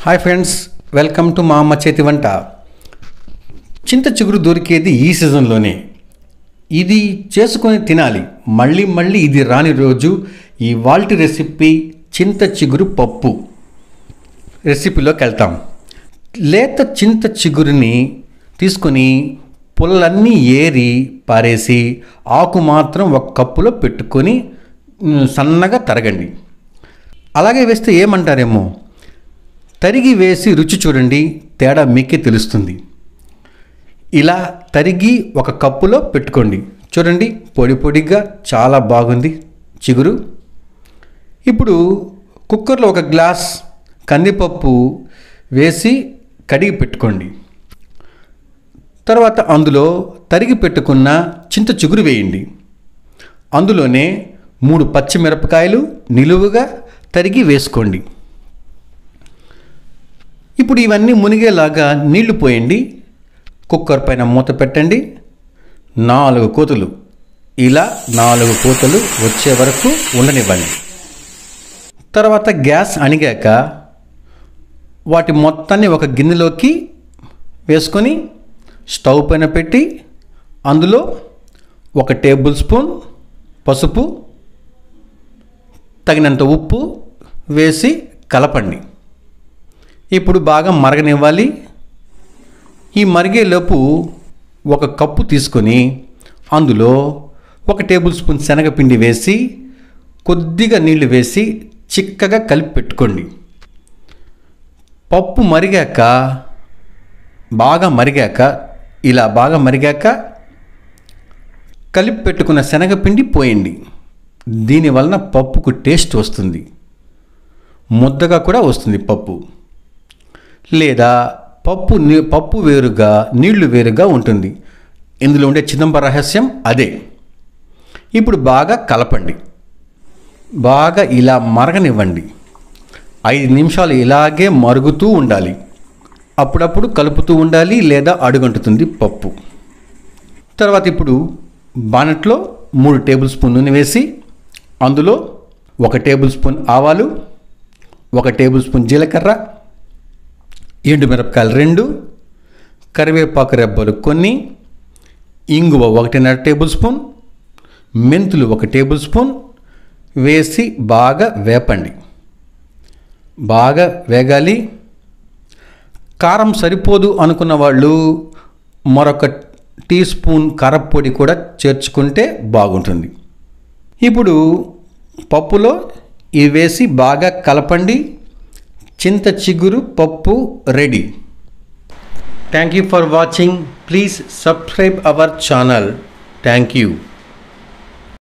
hi friends welcome to మా అమ్మ చేతి వంట చింత చిగురు దొరికేది ఈ సీజన్లోనే ఇది చేసుకొని తినాలి మళ్ళీ మళ్ళీ ఇది రాని రోజు ఈ వాల్టి రెసిపీ చింత చిగురు పప్పు రెసిపీలోకి వెళ్తాం లేత చింత చిగురుని తీసుకొని పుల్లన్నీ ఏరి పారేసి ఆకు మాత్రం ఒక కప్పులో పెట్టుకొని మ్, సన్నగా తరగండి అలాగే వేస్తే ఏమంటారేమో తరిగి వేసి రుచి చూడండి తేడా మీకే తెలుస్తుంది ఇలా తరిగి ఒక కప్పులో పెట్టుకోండి చూడండి పొడి పొడిగా చాలా బాగుంది చిగురు ఇప్పుడు కుక్కర్లో ఒక గ్లాస్ కందిపప్పు వేసి కడిగి పెట్టుకోండి తర్వాత అందులో తరిగి పెట్టుకున్న చింత చిగురు వేయండి అందులోనే మూడు పచ్చిమిరపకాయలు నిలువుగా తరిగి వేసుకోండి ఇప్పుడు ఇవన్నీ మునిగేలాగా నీళ్లు పోయండి కుక్కర్ పైన మూత పెట్టండి నాలుగు కోతులు ఇలా నాలుగు కోతలు వచ్చే వరకు ఉండనివ్వండి తర్వాత గ్యాస్ అణిగాక వాటి మొత్తాన్ని ఒక గిన్నెలోకి వేసుకొని స్టవ్ పైన పెట్టి అందులో ఒక టేబుల్ స్పూన్ పసుపు తగినంత ఉప్పు వేసి కలపండి ఇప్పుడు బాగా మరగనివ్వాలి ఈ మరిగేలోపు ఒక కప్పు తీసుకొని అందులో ఒక టేబుల్ స్పూన్ శనగపిండి వేసి కొద్దిగా నీళ్లు వేసి చిక్కగా కలిపి పెట్టుకోండి పప్పు మరిగాక బాగా మరిగాక ఇలా బాగా మరిగాక కలిపి పెట్టుకున్న శనగపిండి పోయండి దీనివలన పప్పుకు టేస్ట్ వస్తుంది ముద్దగా కూడా వస్తుంది పప్పు లేదా పప్పు నీ పప్పు వేరుగా నీళ్లు వేరుగా ఉంటుంది ఇందులో ఉండే చిదంబర రహస్యం అదే ఇప్పుడు బాగా కలపండి బాగా ఇలా మరగనివ్వండి ఐదు నిమిషాలు ఇలాగే మరుగుతూ ఉండాలి అప్పుడప్పుడు కలుపుతూ ఉండాలి లేదా అడుగంటుతుంది పప్పు తర్వాత ఇప్పుడు బానట్లో మూడు టేబుల్ స్పూన్ నూనె వేసి అందులో ఒక టేబుల్ స్పూన్ ఆవాలు ఒక టేబుల్ స్పూన్ జీలకర్ర ఎండుమిరపకాయలు రెండు కరివేపాకు రెబ్బలు కొన్ని ఇంగువ ఒకటిన్నర టేబుల్ స్పూన్ మెంతులు ఒక టేబుల్ స్పూన్ వేసి బాగా వేపండి బాగా వేగాలి కారం సరిపోదు అనుకున్న వాళ్ళు మరొక టీ స్పూన్ కారపొడి కూడా చేర్చుకుంటే బాగుంటుంది ఇప్పుడు పప్పులో ఇవి వేసి బాగా కలపండి చింత చిగురు పప్పు ready thank you for watching please subscribe our channel thank you